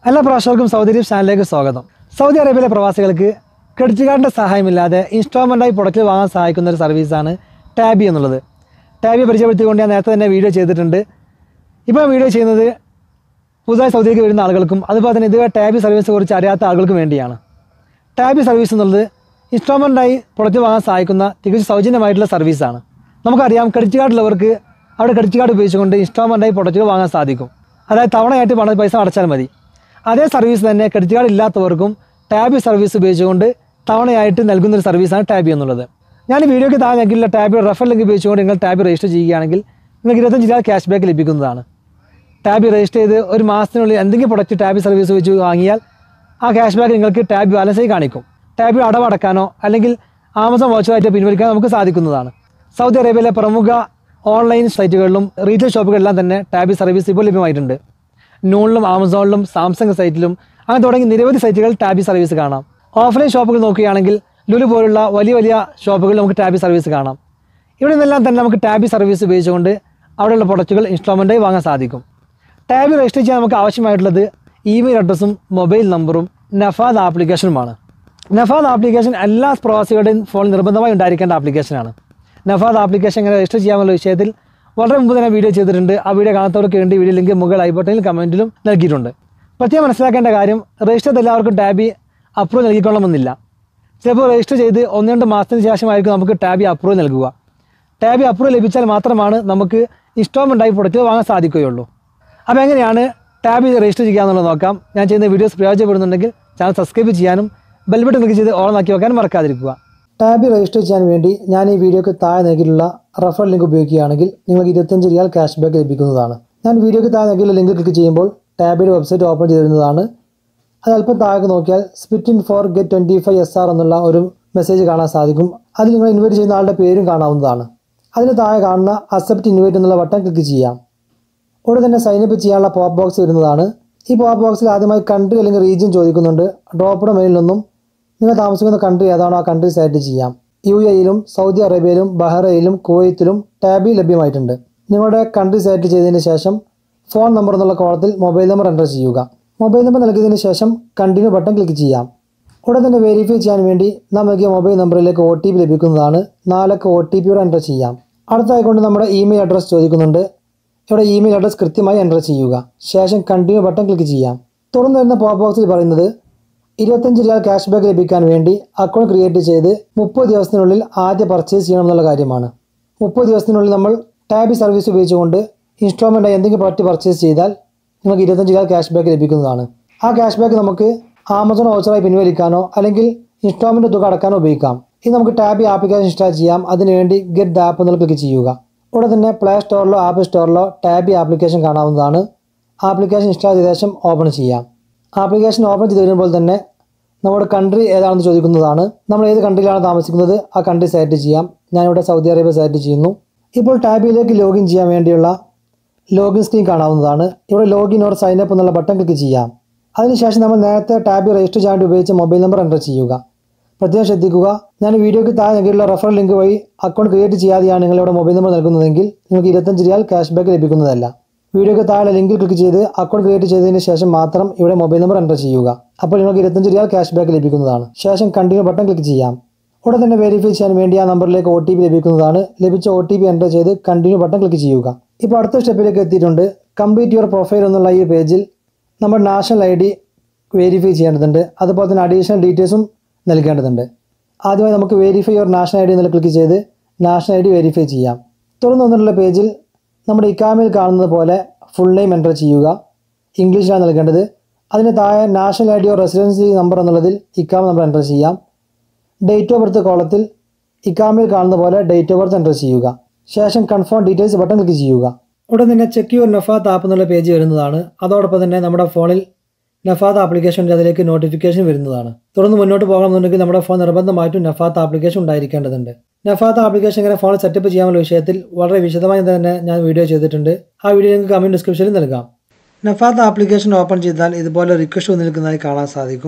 എല്ലാ പ്രവാസികൾക്കും Saudi Arabia ചാനലിലേക്ക് സ്വാഗതം സൗദി അറേബ്യയിലെ പ്രവാസികൾക്ക് ക്രെഡിറ്റ് കാർഡിൻ്റെ സഹായമില്ലാതെ ഇൻസ്റ്റാൾമെൻറ്റായി പ്രൊഡക്റ്റ് വാങ്ങാൻ സഹായിക്കുന്ന ഒരു സർവീസാണ് ടാബി എന്നുള്ളത് ടാബി പരിചയപ്പെടുത്തിക്കൊണ്ട് ഞാൻ നേരത്തെ തന്നെ വീഡിയോ ചെയ്തിട്ടുണ്ട് ഇപ്പോൾ ഞാൻ വീഡിയോ ചെയ്യുന്നത് പുതുതായി സൗദിയിലേക്ക് വരുന്ന ആളുകൾക്കും അതുപോലെ തന്നെ ഇതുവരെ ടാബി സർവീസിനെ കുറിച്ച് അറിയാത്ത ആളുകൾക്കും വേണ്ടിയാണ് ടാബി സർവീസ് എന്നുള്ളത് ഇൻസ്റ്റാൾമെൻറ്റായി പ്രൊഡക്റ്റ് വാങ്ങാൻ സഹായിക്കുന്ന തികച്ചും സൗജന്യമായിട്ടുള്ള സർവീസാണ് നമുക്കറിയാം ക്രെഡിറ്റ് കാർഡ് ഉള്ളവർക്ക് അവിടെ ക്രെഡിറ്റ് കാർഡ് ഉപയോഗിച്ചുകൊണ്ട് ഇൻസ്റ്റാൾമെൻറ്റായി പ്രൊഡക്റ്റുകൾ വാങ്ങാൻ സാധിക്കും അതായത് തവണയായിട്ട് പണം പൈസ അടച്ചാൽ മതി അതേ സർവീസ് തന്നെ ക്രെഡിറ്റ് കാർഡ് ഇല്ലാത്തവർക്കും ടാബി സർവീസ് ഉപയോഗിച്ചുകൊണ്ട് തവണയായിട്ട് നൽകുന്ന ഒരു സർവീസാണ് ടാബി എന്നുള്ളത് ഞാൻ ഈ വീഡിയോയ്ക്ക് താഴെ നൽകിയുള്ള ടാബി റെഫർ ലിങ്ക് ഉപയോഗിച്ചുകൊണ്ട് നിങ്ങൾ ടാബി രജിസ്റ്റർ ചെയ്യുകയാണെങ്കിൽ നിങ്ങൾക്ക് ഇരുപത്തഞ്ച് രൂപ ക്യാഷ് ബാക്ക് ലഭിക്കുന്നതാണ് ടാബ് രജിസ്റ്റർ ചെയ്ത് ഒരു മാസത്തിനുള്ളിൽ എന്തെങ്കിലും പ്രൊഡക്റ്റ് ടാബ് സർവീസ് വെച്ച് വാങ്ങിയാൽ ആ ക്യാഷ് ബാക്ക് നിങ്ങൾക്ക് ടാബ് ബാലൻസായി കാണിക്കും ടാബ് അടവടക്കാനോ അല്ലെങ്കിൽ ആമസോൺ വാച്ചുമായിട്ട് പിൻവലിക്കാനോ നമുക്ക് സാധിക്കുന്നതാണ് സൗദി അറേബ്യയിലെ പ്രമുഖ ഓൺലൈൻ സൈറ്റുകളിലും റീറ്റെയിൽ ഷോപ്പുകളിലെല്ലാം തന്നെ ടാബ് സർവീസ് ഇപ്പോൾ ലഭ്യമായിട്ടുണ്ട് നൂണിലും ആമസോണിലും സാംസങ് സൈറ്റിലും അങ്ങനെ തുടങ്ങി നിരവധി സൈറ്റുകൾ ടാബി സർവീസ് കാണാം ഓഫ്ലൈൻ ഷോപ്പുകൾ നോക്കുകയാണെങ്കിൽ ലുലു പോലുള്ള വലിയ വലിയ ഷോപ്പുകളിൽ നമുക്ക് ടാബി സർവീസ് കാണാം ഇവിടെ നിന്നെല്ലാം തന്നെ നമുക്ക് ടാബി സർവീസ് ഉപയോഗിച്ചുകൊണ്ട് അവിടെയുള്ള പ്രൊഡക്റ്റുകൾ ഇൻസ്റ്റാൾമെൻറ്റായി വാങ്ങാൻ സാധിക്കും ടാബ് രജിസ്റ്റർ ചെയ്യാൻ നമുക്ക് ആവശ്യമായിട്ടുള്ളത് ഇമെയിൽ അഡ്രസ്സും മൊബൈൽ നമ്പറും നഫാദ് ആപ്ലിക്കേഷനുമാണ് നഫാദ് ആപ്ലിക്കേഷൻ എല്ലാ പ്രവാസികളുടെയും ഫോണിൽ നിർബന്ധമായി ഉണ്ടായിരിക്കേണ്ട ആപ്ലിക്കേഷനാണ് നഫാദ് ആപ്ലിക്കേഷൻ എങ്ങനെ രജിസ്റ്റർ ചെയ്യാമെന്നുള്ള വിഷയത്തിൽ വളരെ മുമ്പ് തന്നെ വീഡിയോ ചെയ്തിട്ടുണ്ട് ആ വീഡിയോ കാണാത്തവർക്ക് വേണ്ടി വീഡിയോ ലിങ്ക് മുകൾ ഐ ബട്ടണിൽ കമൻറ്റിലും നൽകിയിട്ടുണ്ട് പ്രത്യേകം മനസ്സിലാക്കേണ്ട കാര്യം രജിസ്റ്റർ ചെയ്ത എല്ലാവർക്കും ടാബി അപ്രൂവ് നൽകിക്കൊള്ളണമെന്നില്ല ചിലപ്പോൾ രജിസ്റ്റർ ചെയ്ത് ഒന്ന് രണ്ട് മാസത്തിന് ശേഷമായിരിക്കും നമുക്ക് ടാബി അപ്രൂവ് നൽകുക ടാബി അപ്രൂവ് ലഭിച്ചാൽ മാത്രമാണ് നമുക്ക് ഇൻസ്റ്റാൾമെൻ്റായി പ്രൊഡക്റ്റ് വാങ്ങാൻ സാധിക്കുകയുള്ളൂ അപ്പോൾ എങ്ങനെയാണ് ടാബ് രജിസ്റ്റർ ചെയ്യുക എന്നുള്ളത് നോക്കാം ഞാൻ ചെയ്യുന്ന വീഡിയോസ് പ്രയോജനപ്പെടുന്നുണ്ടെങ്കിൽ ചാനൽ സബ്സ്ക്രൈബ് ചെയ്യാനും ബെൽബട്ടൺ ക്ലിക്ക് ചെയ്ത് ഓൺ ആക്കി വെക്കാനും മറക്കാതിരിക്കുക ടാബ് രജിസ്റ്റർ ചെയ്യാൻ വേണ്ടി ഞാൻ ഈ വീഡിയോക്ക് താഴെ നൽകിയിട്ടുള്ള റഫർ ലിങ്ക് ഉപയോഗിക്കുകയാണെങ്കിൽ നിങ്ങൾക്ക് ഇരുപത്തഞ്ച് റിയാൽ ക്യാഷ് ബാക്ക് ലഭിക്കുന്നതാണ് ഞാൻ വീഡിയോക്ക് താഴെ നൽകിയുള്ള ലിങ്ക് ക്ലിക്ക് ചെയ്യുമ്പോൾ ടാബിയുടെ വെബ്സൈറ്റ് ഓപ്പൺ ചെയ്ത് വരുന്നതാണ് അത് അല്പം താഴെ നോക്കിയാൽ split in four get twenty five S R എന്നുള്ള ഒരു മെസ്സേജ് കാണാൻ സാധിക്കും അതിൽ നിങ്ങൾ ഇൻവൈറ്റ് ചെയ്യുന്ന ആളുടെ പേരും കാണാവുന്നതാണ് അതിന് താഴെ കാണുന്ന അക്സെപ്റ്റ് ഇൻവൈറ്റ് എന്നുള്ള ബട്ടൺ ക്ലിക്ക് ചെയ്യാം ഉടൻ തന്നെ സൈനപ്പ് ചെയ്യാനുള്ള പോപ്പ് ബോക്സ് വരുന്നതാണ് ഈ പോപ്പ് ബോക്സിൽ ആദ്യമായി കൺട്രി അല്ലെങ്കിൽ റീജിയൻ ചോദിക്കുന്നുണ്ട് ഡ്രോപ്പ് മെയിലിൽ നിന്നും നിങ്ങൾ താമസിക്കുന്ന കൺട്രി ഏതാണോ ആ കൺട്രി സെലക്ട് ചെയ്യാം യു എയിലും സൗദി അറേബ്യയിലും ബഹ്റയിലും കുവൈത്തിലും ടാബി ലഭ്യമായിട്ടുണ്ട് നിങ്ങളുടെ കൺട്രി സെലക്ട് ചെയ്തതിന് ശേഷം ഫോൺ നമ്പർ എന്നുള്ള കോളത്തിൽ മൊബൈൽ നമ്പർ എൻ്റർ ചെയ്യുക മൊബൈൽ നമ്പർ നൽകിയതിന് ശേഷം കണ്ടിന്യൂ ബട്ടൺ ക്ലിക്ക് ചെയ്യാം ഉടൻ തന്നെ വെരിഫൈ ചെയ്യാൻ വേണ്ടി നാം നൽകിയ മൊബൈൽ നമ്പറിലേക്ക് ഒ ടി പി ലഭിക്കുന്നതാണ് നാലൊക്കെ ഒ ടി പിയോടെ എൻ്റർ ചെയ്യാം അടുത്തായിക്കൊണ്ട് നമ്മുടെ ഇമെയിൽ അഡ്രസ്സ് ചോദിക്കുന്നുണ്ട് ഇവിടെ ഇമെയിൽ അഡ്രസ് കൃത്യമായി എൻ്റർ ചെയ്യുക ശേഷം കണ്ടിന്യൂ ബട്ടൺ ക്ലിക്ക് ചെയ്യാം തുടർന്ന് വരുന്ന പോപ്പ് ബോക്സിൽ പറയുന്നത് ഇരുപത്തഞ്ച് റിയാൽ ക്യാഷ് ബാക്ക് ലഭിക്കാൻ വേണ്ടി അക്കൗണ്ട് ക്രിയേറ്റ് ചെയ്ത് മുപ്പത് ദിവസത്തിനുള്ളിൽ ആദ്യ പർച്ചേസ് ചെയ്യണം എന്നുള്ള കാര്യമാണ് മുപ്പത് ദിവസത്തിനുള്ളിൽ നമ്മൾ ടാബി സർവീസ് ഉപയോഗിച്ചുകൊണ്ട് ഇൻസ്റ്റാൾമെൻറ്റായി എന്തെങ്കിലും പ്രൊഡക്റ്റ് പർച്ചേസ് ചെയ്താൽ നിങ്ങൾക്ക് ഇരുപത്തഞ്ച് റിയാൽ ക്യാഷ് ബാക്ക് ലഭിക്കുന്നതാണ് ആ ക്യാഷ് ബാക്ക് നമുക്ക് ആമസോൺ വൗച്ചറായി പിൻവലിക്കാനോ അല്ലെങ്കിൽ ഇൻസ്റ്റാൾമെൻറ്റ് തുക അടക്കാനോ ഉപയോഗിക്കാം ഇത് നമുക്ക് ടാബി ആപ്ലിക്കേഷൻ ഇൻസ്റ്റാൾ ചെയ്യാം അതിനുവേണ്ടി ഗെറ്റ് ദ ആപ്പ് എന്നുള്ള ക്ലിക്ക് ചെയ്യുക ഉടൻ തന്നെ പ്ലേ സ്റ്റോറിലോ ആപ്പ് സ്റ്റോറിലോ ടാബി ആപ്ലിക്കേഷൻ കാണാവുന്നതാണ് ആപ്ലിക്കേഷൻ ഇൻസ്റ്റാൾ ചെയ്ത ശേഷം ഓപ്പൺ ചെയ്യാം ആപ്ലിക്കേഷൻ ഓപ്പൺ ചെയ്ത് വരുമ്പോൾ തന്നെ നമ്മുടെ കൺട്രി ഏതാണെന്ന് ചോദിക്കുന്നതാണ് നമ്മൾ ഏത് കൺട്രിയിലാണ് താമസിക്കുന്നത് ആ കൺട്രി സെലക്ട് ചെയ്യാം ഞാനിവിടെ സൗദി അറേബ്യ സെലക്ട് ചെയ്യുന്നു ഇപ്പോൾ ടാബിലേക്ക് ലോഗിൻ ചെയ്യാൻ വേണ്ടിയുള്ള ലോഗിൻ സ്ക്രീൻ കാണാവുന്നതാണ് ഇവിടെ ലോഗിൻ ഓർ സൈൻ അപ്പ് എന്നുള്ള ബട്ടൺ ക്ലിക്ക് ചെയ്യാം അതിനുശേഷം നമ്മൾ നേരത്തെ ടാബ് രജിസ്റ്റർ ചെയ്യാൻ വേണ്ടി ഉപയോഗിച്ച മൊബൈൽ നമ്പർ എൻ്റർ ചെയ്യുക പ്രത്യേകം ശ്രദ്ധിക്കുക ഞാൻ വീഡിയോയ്ക്ക് താഴെ നൽകിയിട്ടുള്ള റെഫർ ലിങ്ക് വഴി അക്കൗണ്ട് ക്രിയേറ്റ് ചെയ്യാതെയാണ് നിങ്ങളുടെ മൊബൈൽ നമ്പർ നൽകുന്നതെങ്കിൽ നിങ്ങൾക്ക് ഇരുപത്തഞ്ച് റിയാൽ ക്യാഷ് ബാക്ക് ലഭിക്കുന്നതല്ല വീഡിയോയ്ക്ക് താഴെ ലിങ്കിൽ ക്ലിക്ക് ചെയ്ത് അക്കൗണ്ട് ക്രിയേറ്റ് ചെയ്തതിന് ശേഷം മാത്രം ഇവിടെ മൊബൈൽ നമ്പർ എൻ്റർ ചെയ്യുക അപ്പോൾ നിങ്ങൾക്ക് ഇരുപത്തഞ്ച് റിയാൽ ക്യാഷ് ബാക്ക് ലഭിക്കുന്നതാണ് ശേഷം കണ്ടിന്യൂ ബട്ടൺ ക്ലിക്ക് ചെയ്യാം ഉടൻ തന്നെ വെരിഫൈ ചെയ്യാൻ വേണ്ടി ആ നമ്പറിലേക്ക് ഒ ടി പി ലഭിക്കുന്നതാണ് ലഭിച്ച ഒ ടി പി എൻ്റർ ചെയ്ത് കണ്ടിന്യൂ ബട്ടൺ ക്ലിക്ക് ചെയ്യുക ഇപ്പോൾ അടുത്ത സ്റ്റെപ്പിലേക്ക് എത്തിയിട്ടുണ്ട് കംപ്ലീറ്റ് യുവർ പ്രൊഫൈൽ എന്നുള്ള ഈ പേജിൽ നമ്മുടെ നാഷണൽ ഐ ഡി വെരിഫൈ ചെയ്യേണ്ടതുണ്ട് അതുപോലെ തന്നെ അഡീഷണൽ ഡീറ്റെയിൽസും നൽകേണ്ടതുണ്ട് ആദ്യമായി നമുക്ക് verify your national I D എന്നുള്ള ക്ലിക്ക് ചെയ്ത് നാഷണൽ ഐ ഡി വെരിഫൈ ചെയ്യാം തുടർന്ന് വന്നിട്ടുള്ള പേജിൽ നമ്മുടെ ഇക്കാമയിൽ കാണുന്നത് പോലെ ഫുൾ നെയിം എൻ്റർ ചെയ്യുക ഇംഗ്ലീഷിലാണ് നൽകേണ്ടത് അതിന് താഴെ national I D or residency number എന്നുള്ളതിൽ ഇക്കാമ നമ്പർ എൻ്റർ ചെയ്യാം ഡേറ്റ് ഓഫ് ബർത്ത് കോളത്തിൽ ഇക്കാമയിൽ കാണുന്ന പോലെ ഡേറ്റ് ഓഫ് ബർത്ത് എൻ്റർ ചെയ്യുക ശേഷം കൺഫേം ഡീറ്റെയിൽസ് ബട്ടൺ ക്ലിക്ക് ചെയ്യുക ഉടൻ തന്നെ ചെക്ക് യുവർ നഫാത്ത് ആപ്പ് എന്നുള്ള പേജ് വരുന്നതാണ് അതോടൊപ്പം തന്നെ നമ്മുടെ ഫോണിൽ നഫാത്ത് ആപ്ലിക്കേഷൻ അതിലേക്ക് നോട്ടിഫിക്കേഷൻ വരുന്നതാണ് തുടർന്ന് മുന്നോട്ട് പോകണമെന്നുണ്ടെങ്കിൽ നമ്മുടെ ഫോൺ നിർബന്ധമായിട്ടും നഫാത്ത് ആപ്ലിക്കേഷൻ ഉണ്ടായിരിക്കേണ്ടതുണ്ട് നഫാത്ത് ആപ്ലിക്കേഷൻ എങ്ങനെ ഫോൺ സെറ്റപ്പ് ചെയ്യാനുള്ള വിഷയത്തിൽ വളരെ വിശദമായി തന്നെ ഞാൻ വീഡിയോ ചെയ്തിട്ടുണ്ട് ആ വീഡിയോ നിങ്ങൾക്ക് കമൻറ്റ് ഡിസ്ക്രിപ്ഷനിൽ നൽകാം നഫാത്ത് ആപ്ലിക്കേഷൻ ഓപ്പൺ ചെയ്താൽ ഇതുപോലെ റിക്വസ്റ്റ് വന്ന് നിൽക്കുന്നതായി കാണാൻ സാധിക്കും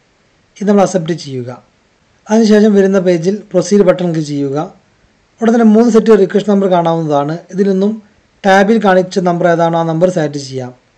ഇത് നമ്മൾ അക്സെപ്റ്റ് ചെയ്യുക അതിനുശേഷം വരുന്ന പേജിൽ പ്രൊസീഡ് ബട്ടൺ ക്ലിക്ക് ചെയ്യുക ഉടൻ തന്നെ മൂന്ന് സെറ്റ് റിക്വസ്റ്റ് നമ്പർ കാണാവുന്നതാണ് ഇതിൽ നിന്നും ടാബിൽ കാണിച്ച നമ്പർ ഏതാണോ ആ നമ്പർ സെലക്ട് ചെയ്യാം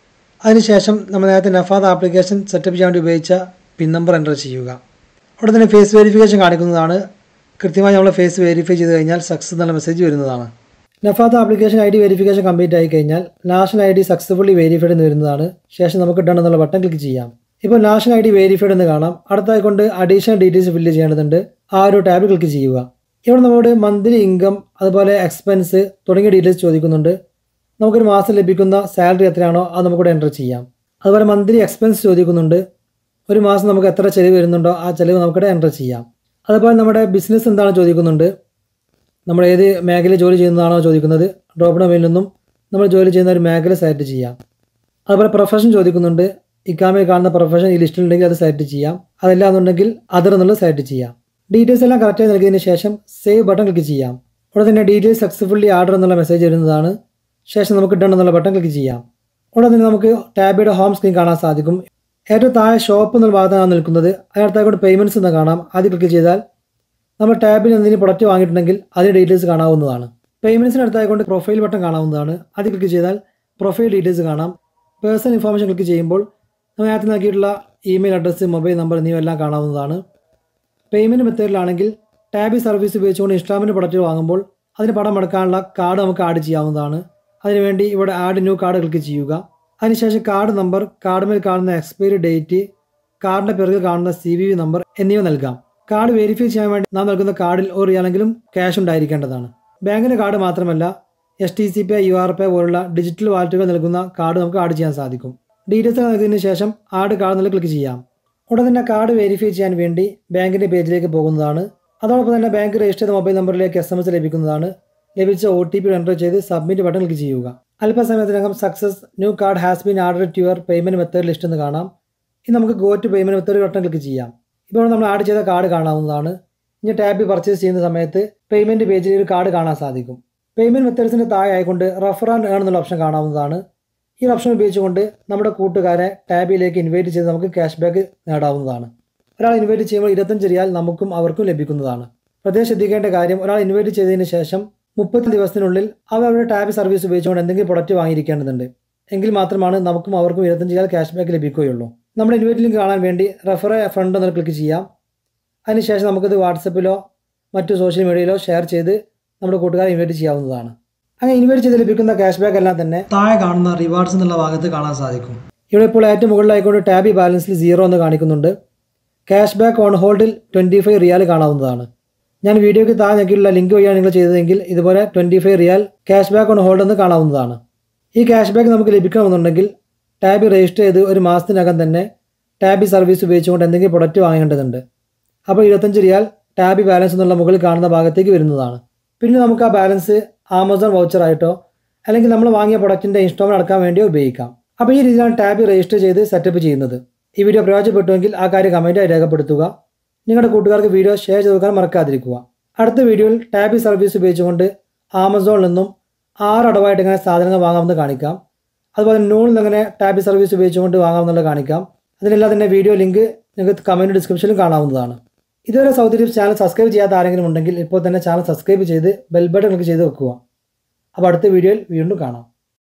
അതിനുശേഷം നമ്മൾ നേരത്തെ നഫാദ് ആപ്ലിക്കേഷൻ സെറ്റപ്പ് ചെയ്യാൻ വേണ്ടി ഉപയോഗിച്ച പിൻ നമ്പർ എൻ്റർ ചെയ്യുക അവിടെ തന്നെ ഫേസ് വെരിഫിക്കേഷൻ കാണിക്കുന്നതാണ് കൃത്യമായി നമ്മൾ ഫേസ് വെരിഫൈ ചെയ്ത് കഴിഞ്ഞാൽ സക്സസ് എന്നുള്ള മെസ്സേജ് വരുന്നതാണ് Nafath application I D verification complete ആയി കഴിഞ്ഞാൽ national I D successfully verified എന്ന് വരുന്നതാണ് ശേഷം നമുക്ക് ഡൺ എന്നുള്ള ബട്ടൺ ക്ലിക്ക് ചെയ്യാം ഇപ്പോൾ നാഷണൽ ഐ ഡി വെരിഫൈഡ് എന്ന് കാണാം അടുത്തായി കൊണ്ട് അഡീഷണൽ ഡീറ്റെയിൽസ് ഫില്ല് ചെയ്യേണ്ടതുണ്ട് ആ ഒരു ടാബ് ക്ലിക്ക് ചെയ്യുക ഇവിടെ നമ്മളോട് മന്ത്ലി ഇൻകം അതുപോലെ എക്സ്പെൻസ് തുടങ്ങിയ ഡീറ്റെയിൽസ് ചോദിക്കുന്നുണ്ട് നമുക്കൊരു മാസം ലഭിക്കുന്ന സാലറി എത്രയാണോ അത് നമുക്കിവിടെ എൻ്റർ ചെയ്യാം അതുപോലെ മന്ത്ലി എക്സ്പെൻസ് ചോദിക്കുന്നുണ്ട് ഒരു മാസം നമുക്ക് എത്ര ചിലവ് വരുന്നുണ്ടോ ആ ചിലവ് നമുക്കിവിടെ എൻ്റർ ചെയ്യാം അതുപോലെ നമ്മുടെ ബിസിനസ് എന്താണ് ചോദിക്കുന്നുണ്ട് നമ്മൾ ഏത് മേഖലയിൽ ജോലി ചെയ്യുന്നതാണോ ചോദിക്കുന്നത് ഡ്രോപ്പ് ഡൗണിൽ നിന്നും നമ്മൾ ജോലി ചെയ്യുന്ന ഒരു മേഖല സെലക്ട് ചെയ്യാം അതുപോലെ പ്രൊഫഷൻ ചോദിക്കുന്നുണ്ട് ഇക്കാമയിൽ കാണുന്ന പ്രൊഫഷൻ ഈ ലിസ്റ്റിലുണ്ടെങ്കിൽ അത് സെലക്ട് ചെയ്യാം അതല്ല എന്നുണ്ടെങ്കിൽ അതർ എന്നുള്ളത് സെലക്ട് ചെയ്യാം ഡീറ്റെയിൽസ് എല്ലാം കറക്റ്റായി നൽകിയതിന് ശേഷം സേവ് ബട്ടൺ ക്ലിക്ക് ചെയ്യാം ഉടനെ തന്നെ ഡീറ്റെയിൽസ് സക്സസ്ഫുള്ളി ആർഡർ എന്നുള്ള മെസ്സേജ് വരുന്നതാണ് ശേഷം നമുക്ക് ഡൺ എന്നുള്ള ബട്ടൺ ക്ലിക്ക് ചെയ്യാം ഉടനെ തന്നെ നമുക്ക് ടാബിയുടെ ഹോം സ്ക്രീൻ കാണാൻ സാധിക്കും ഏറ്റവും താഴെ ഷോപ്പ് എന്നുള്ള ഭാഗത്താണ് നിൽക്കുന്നത് അതിനടുത്തായിക്കൊണ്ട് പേയ്മെൻറ്റ്സ് എന്ന് കാണാം ആദ്യം ക്ലിക്ക് ചെയ്താൽ നമ്മൾ ടാബിൽ എന്തെങ്കിലും പ്രൊഡക്റ്റ് വാങ്ങിയിട്ടുണ്ടെങ്കിൽ അതിൻ്റെ ഡീറ്റെയിൽസ് കാണാവുന്നതാണ് പേയ്മെൻറ്റ്സിന് അടുത്തായിക്കൊണ്ട് പ്രൊഫൈൽ ബട്ടൺ കാണാവുന്നതാണ് ആദ്യം ക്ലിക്ക് ചെയ്താൽ പ്രൊഫൈൽ ഡീറ്റെയിൽസ് കാണാം പേഴ്സണൽ ഇൻഫോർമേഷൻ ക്ലിക്ക് ചെയ്യുമ്പോൾ നമ്മൾ നേരത്തെ നൽകിയിട്ടുള്ള ഇമെയിൽ അഡ്രസ്സ് മൊബൈൽ നമ്പർ എന്നിവയെല്ലാം കാണാവുന്നതാണ് പേയ്മെൻറ്റ് മെത്തേഡിലാണെങ്കിൽ ടാബി സർവീസ് ഉപയോഗിച്ചുകൊണ്ട് ഇൻസ്റ്റാൾമെൻറ്റ് പ്രൊഡക്റ്റ് വാങ്ങുമ്പോൾ അതിന് പണം എടുക്കാനുള്ള കാർഡ് നമുക്ക് ആഡ് ചെയ്യാവുന്നതാണ് അതിനുവേണ്ടി ഇവിടെ ആഡ് ന്യൂ കാർഡ് ക്ലിക്ക് ചെയ്യുക അതിനുശേഷം കാർഡ് നമ്പർ കാർഡിന്മേൽ കാണുന്ന എക്സ്പയറി ഡേറ്റ് കാർഡിൻ്റെ പിറകിൽ കാണുന്ന സി വി വി നമ്പർ എന്നിവ നൽകാം കാർഡ് വെരിഫൈ ചെയ്യാൻ വേണ്ടി നാം നൽകുന്ന കാർഡിൽ ഒരു റിയാലെങ്കിലും ക്യാഷ് ഉണ്ടായിരിക്കേണ്ടതാണ് ബാങ്കിൻ്റെ കാർഡ് മാത്രമല്ല S T C pay U R pay പോലുള്ള ഡിജിറ്റൽ വാലറ്റുകൾ നൽകുന്ന കാർഡ് നമുക്ക് ആഡ് ചെയ്യാൻ സാധിക്കും ഡീറ്റെയിൽസ് നൽകിയതിന് ശേഷം ആഡ് കാർഡ് എന്നുള്ള ക്ലിക്ക് ചെയ്യാം ഉടൻ തന്നെ കാർഡ് വെരിഫൈ ചെയ്യാൻ വേണ്ടി ബാങ്കിൻ്റെ പേജിലേക്ക് പോകുന്നതാണ് അതോടൊപ്പം തന്നെ ബാങ്ക് രജിസ്റ്റർ ചെയ്ത മൊബൈൽ നമ്പറിലേക്ക് എസ് എം എസ് ലഭിക്കുന്നതാണ് ലഭിച്ച ഒ ടി പി എൻ്റർ ചെയ്ത് സബ്മിറ്റ് ബട്ടൺ ക്ലിക്ക് ചെയ്യുക അല്പസമയത്തിനകം success new card has been order to your payment method list എന്ന് കാണാം ഇനി നമുക്ക് go to payment method button click ചെയ്യാം ഇപ്പോൾ നമ്മൾ ആഡ് ചെയ്ത കാർഡ് കാണാവുന്നതാണ് ഇനി ടാബിൽ പർച്ചേസ് ചെയ്യുന്ന സമയത്ത് പേയ്മെൻറ്റ് പേജിൽ ഒരു കാർഡ് കാണാൻ സാധിക്കും പേയ്മെൻറ്റ് മെത്തേഡ്സിൻ്റെ താഴെ ആയിക്കൊണ്ട് റെഫർ ആൻഡ് ഏൺ എന്നുള്ള ഓപ്ഷൻ കാണാവുന്നതാണ് ഈ ഓപ്ഷൻ ഉപയോഗിച്ചുകൊണ്ട് നമ്മുടെ കൂട്ടുകാരെ ടാബിലേക്ക് ഇൻവൈറ്റ് ചെയ്ത് നമുക്ക് ക്യാഷ് ബാക്ക് നേടാവുന്നതാണ് ഒരാൾ ഇൻവൈറ്റ് ചെയ്യുമ്പോൾ ഇരുപത്തഞ്ച് റിയാൽ നമുക്കും അവർക്കും ലഭിക്കുന്നതാണ് പ്രത്യേകം ശ്രദ്ധിക്കേണ്ട കാര്യം ഒരാൾ ഇൻവൈറ്റ് ചെയ്തതിന് ശേഷം മുപ്പത്തി ദിവസത്തിനുള്ളിൽ അവർ അവരുടെ ടാബ് സർവീസ് ഉപയോഗിച്ചുകൊണ്ട് എന്തെങ്കിലും പ്രൊഡക്റ്റ് വാങ്ങിയിരിക്കേണ്ടതുണ്ട് എങ്കിൽ മാത്രമാണ് നമുക്കും അവർക്കും ഇരുപത്തഞ്ച് റിയാൽ ക്യാഷ് ബാക്ക് ലഭിക്കുകയുള്ളൂ നമ്മുടെ ഇൻവൈറ്റ് ലിങ്ക് കാണാൻ വേണ്ടി റെഫർ ഫ്രണ്ട് എന്ന് ക്ലിക്ക് ചെയ്യാം അതിനുശേഷം നമുക്കിത് വാട്സപ്പിലോ മറ്റു സോഷ്യൽ മീഡിയയിലോ ഷെയർ ചെയ്ത് നമ്മുടെ കൂട്ടുകാരെ ഇൻവൈറ്റ് ചെയ്യാവുന്നതാണ് അങ്ങനെ ഇൻവൈറ്റ് ചെയ്ത് ലഭിക്കുന്ന ക്യാഷ് ബാക്ക് എല്ലാം തന്നെ താഴെ കാണുന്ന റിവാർഡ്സ് എന്നുള്ള ഭാഗത്ത് കാണാൻ സാധിക്കും ഇവിടെ ഇപ്പോൾ ഏറ്റവും മുകളിലായിക്കൊണ്ട് ടാബി ബാലൻസിൽ സീറോ എന്ന് കാണിക്കുന്നുണ്ട് ക്യാഷ് ബാക്ക് ഓൺ ഹോൾഡിൽ ട്വൻറ്റി ഫൈവ് റിയാൽ കാണാവുന്നതാണ് ഞാൻ വീഡിയോയ്ക്ക് താഴെ നോക്കിയുള്ള ലിങ്ക് വഴിയാണ് നിങ്ങൾ ചെയ്തതെങ്കിൽ ഇതുപോലെ twenty five riyal cash back on hold എന്ന് കാണാവുന്നതാണ് ഈ ക്യാഷ് ബാക്ക് നമുക്ക് ലഭിക്കണമെന്നുണ്ടെങ്കിൽ ടാബി രജിസ്റ്റർ ചെയ്ത് ഒരു മാസത്തിനകം തന്നെ ടാബി സർവീസ് ഉപയോഗിച്ചുകൊണ്ട് എന്തെങ്കിലും പ്രൊഡക്റ്റ് വാങ്ങേണ്ടതുണ്ട് അപ്പോൾ ഇരുപത്തഞ്ച് റിയാൽ ടാബി ബാലൻസ് എന്നുള്ള മുകളിൽ കാണുന്ന ഭാഗത്തേക്ക് വരുന്നതാണ് പിന്നെ നമുക്ക് ആ ബാലൻസ് ആമസോൺ വൗച്ചറായിട്ടോ അല്ലെങ്കിൽ നമ്മൾ വാങ്ങിയ പ്രൊഡക്റ്റിൻ്റെ ഇൻസ്റ്റാൾമെൻറ്റ് അടക്കാൻ വേണ്ടിയോ ഉപയോഗിക്കാം അപ്പോൾ ഈ രീതിയിലാണ് ടാബ് രജിസ്റ്റർ ചെയ്ത് സെറ്റപ്പ് ചെയ്യുന്നത് ഈ വീഡിയോ പ്രയോജനപ്പെട്ടുവെങ്കിൽ ആ കാര്യം കമൻറ്റായി രേഖപ്പെടുത്തുക നിങ്ങളുടെ കൂട്ടുകാർക്ക് വീഡിയോ ഷെയർ ചെയ്ത് വെക്കാൻ മറക്കാതിരിക്കുക അടുത്ത വീഡിയോയിൽ ടാബി സർവീസ് ഉപയോഗിച്ചുകൊണ്ട് ആമസോണിൽ നിന്നും ആറ് അടവായിട്ട് എങ്ങനെ സാധനങ്ങൾ വാങ്ങാമെന്ന് കാണിക്കാം അതുപോലെ നൂണിൽ നിന്ന് എങ്ങനെ ടാബി സർവീസ് ഉപയോഗിച്ചുകൊണ്ട് വാങ്ങാമെന്നുള്ളത് കാണിക്കാം അതിനെല്ലാം തന്നെ വീഡിയോ ലിങ്ക് നിങ്ങൾക്ക് കമൻറ്റ് ഡിസ്ക്രിപ്ഷനിൽ കാണാവുന്നതാണ് ഇതുവരെ സൗദി ടിപ്സ് ചാനൽ സബ്സ്ക്രൈബ് ചെയ്യാത്ത ആരെങ്കിലും ഉണ്ടെങ്കിൽ ഇപ്പോൾ തന്നെ ചാനൽ സബ്സ്ക്രൈബ് ചെയ്ത് ബെൽ ബട്ടൺ ക്ലിക്ക് ചെയ്ത് വെക്കുക അപ്പോൾ അടുത്ത വീഡിയോയിൽ വീണ്ടും കാണാം